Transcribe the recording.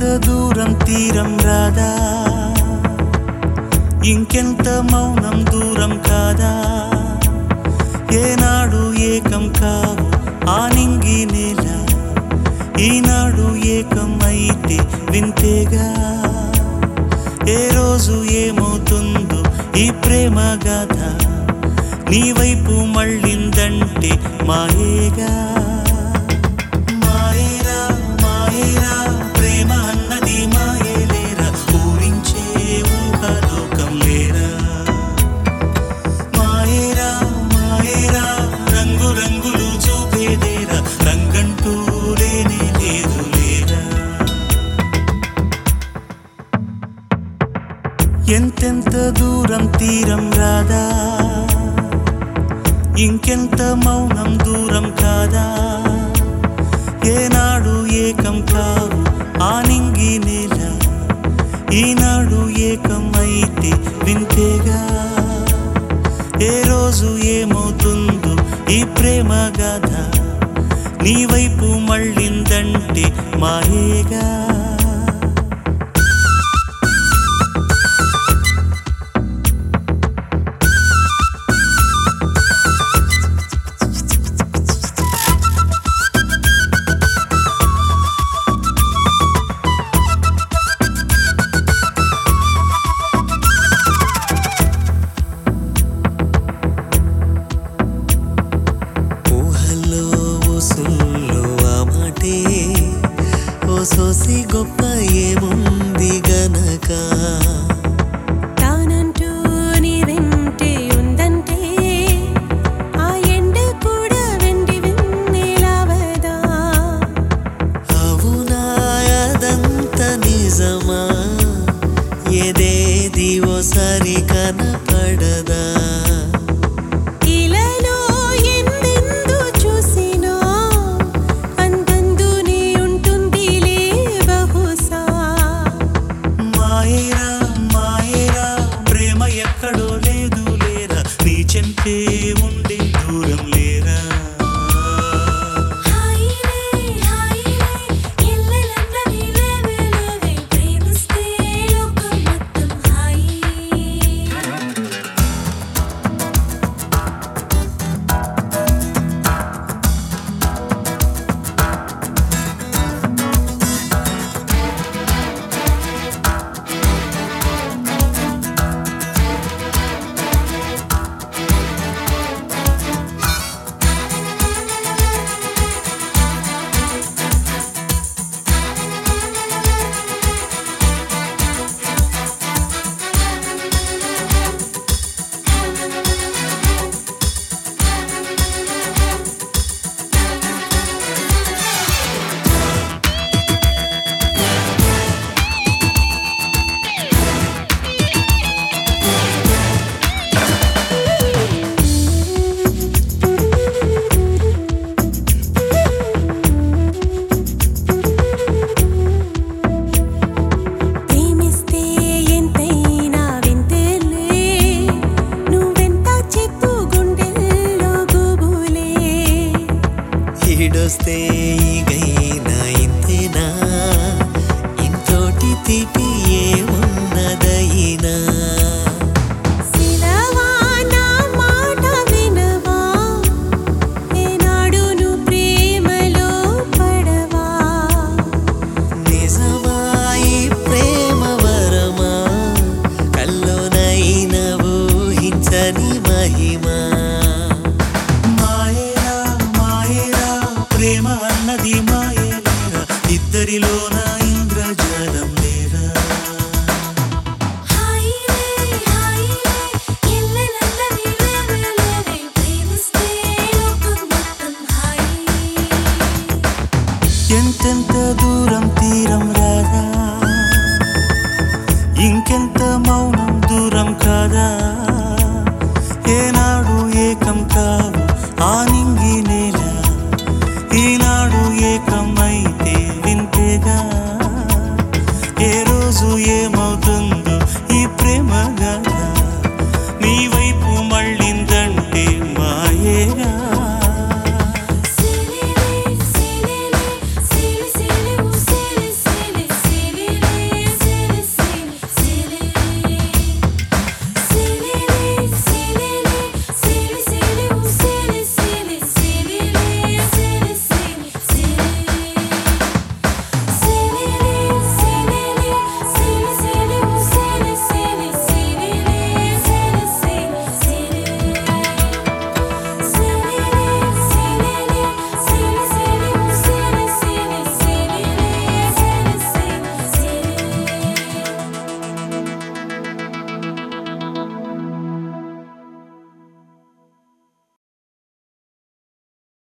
దూరం తీరం రాదా ఇంకెంత మౌనం దూరం కాదా ఏనాడు ఏకం కావు ఆనింగి నేల ఈనాడు ఏకం అయితే వింతేగా ఏ రోజు ఏమవుతుందో ఈ ప్రేమ గాథ నీ వైపు మళ్ళిందంటే మాయేగా మాయేరా మాయేరా ప్రేమ అన్నది మాయేలేరా ఊరించే ఊహలోకం లేరా మాయేరా మాయేరా రంగు రంగులు చూపేదేరా రంగంటూ లేనే లేదు లేరా ఎంతెంత దూరం తీరం రాదా ఇంకెంత మౌనం దూరం కాదా ఏనాడు ఏకం కావు ఆనింగి నేల ఈనాడు ఏకం అయితే వింతేగా ఏ రోజు ఏమవుతుందో ఈ ప్రేమ గాథ నీ వైపు మళ్ళిందంటే మాయేగా ఊహల్లో ఊసుల్లో ఆ మాటే ఓ సోసి గొప్ప ఏముంది గనక తానంటూ నీ వెంటే ఉందంటే ఆ ఎండ కూడా వెండి వెన్నెలవదా అవునా అదంత నిజమా ఏదేది ఓసారి కనపడదా ఇలాలో ఎందెందు చూసినా అందందునే ఉంటుందిలే బహుశా మాయేరా మాయేరా ప్రేమ ఎక్కడో లేదు లేరా నీ చెంతే ఉండే దూరం లేరా హాయిలే హాయిలే ఎల్లెలంతా నీలేవే లేవే ప్రేమిస్తే లోకం మొత్తం హాయి ప్రేమిస్తే ఎంతైనా వింతేలే నువ్వెంత చెప్పు గుండెల్లో గుబులే ఈడొస్తే ఈగైనా ఇంతేనా ఇంతోటి తీపి ఏమున్నదైనా సిలవా నా మాట వినవా ఏనాడు నువ్వు ప్రేమలో పడవా నిజమా ఈ ప్రేమ వరమా కల్లోనైన ఊహించని మహిమా మాయేరా మాయేరా ప్రేమ అన్నది మాయేలేరా ఇద్దరిలోన ఇంద్రజాలం లేరా హాయిలే హాయిలే ఎల్లెలంతా నీలేవే లేవే ప్రేమిస్తే లోకం మొత్తం హాయి ఎంతెంత దూరం తీరం రాదా ఇంకెంత మౌనం దూరం కాదా ఏనాడు ఏకం కావు ఆనింగి నేల ఈనాడు ఏకం అయితే వింతేగా ఏ రోజు ఏమవుతుందో ఈ ప్రేమ గాథ నీ వైపు మళ్ళీ